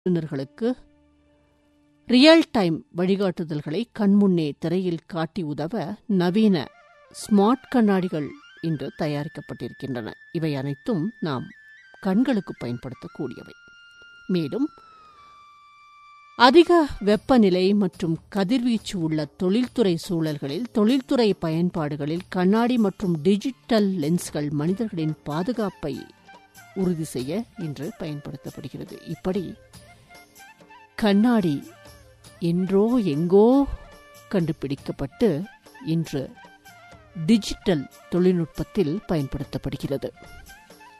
விருந்தினர்களுக்கு real time வழிகாட்டுதல்களை கண்முன்னே திரையில் காட்டி உதவ நவீன ஸ்மார்ட் கண்ணாடிகள் இன்று தயாரிக்கப்பட்டிருக்கின்றன இவை அனைத்தும் நாம் கண்களுக்கு பயன்படுத்தக்கூடியவை மேலும் அதிக வெப்பநிலை மற்றும் கதிர்வீச்சு உள்ள தொழில்துறை சூழல்களில் தொழில்துறை பயன்பாடுகளில் கண்ணாடி மற்றும் டிஜிட்டல் லென்ஸ்கள் மனிதர்களின் பாதுகாப்பை உறுதி செய்ய இன்று பயன்படுத்தப்படுகிறது இப்படி கண்ணாடி என்றோ எங்கோ கண்டுபிடிக்கப்பட்டு இன்று டிஜிட்டல் தொழில்நுட்பத்தில் பயன்படுத்தப்படுகிறது